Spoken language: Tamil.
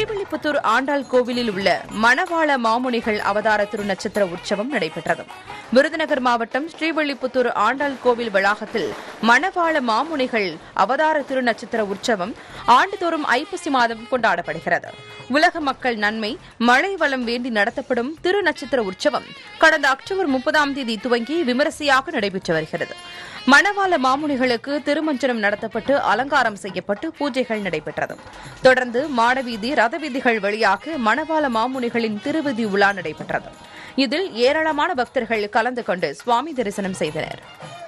ஸ்ரீவில்லிபுத்தூர் ஆண்டாள் கோவிலில் உள்ள மணவாள மாமுனிகள் அவதார திருநட்சத்திர உற்சவம் நடைபெற்றது விருதுநகர் மாவட்டம் ஸ்ரீவில்லிபுத்தூர் ஆண்டாள் கோவில் வளாகத்தில் மணவாள மாமுனிகள் அவதார திருநட்சத்திர உற்சவம் ஆண்டுதோறும் ஐப்பசி மாதம் கொண்டாடப்படுகிறது உலக மக்கள் நன்மை மழை வளம் வேண்டி நடத்தப்படும் திருநட்சத்திர உற்சவம் கடந்த அக்டோபர் முப்பதாம் தேதி துவங்கி விமரிசையாக நடைபெற்று வருகிறது மணவாள மாமுனிகளுக்கு திருமஞ்சனம் நடத்தப்பட்டு அலங்காரம் செய்யப்பட்டு பூஜைகள் நடைபெற்றது தொடர்ந்து மாடவீதி ரதவீதிகள் வழியாக மணவாள மாமுனிகளின் திருவிதி உலா நடைபெற்றது இதில் ஏராளமான பக்தர்கள் கலந்து கொண்டு சுவாமி தரிசனம் செய்தனர்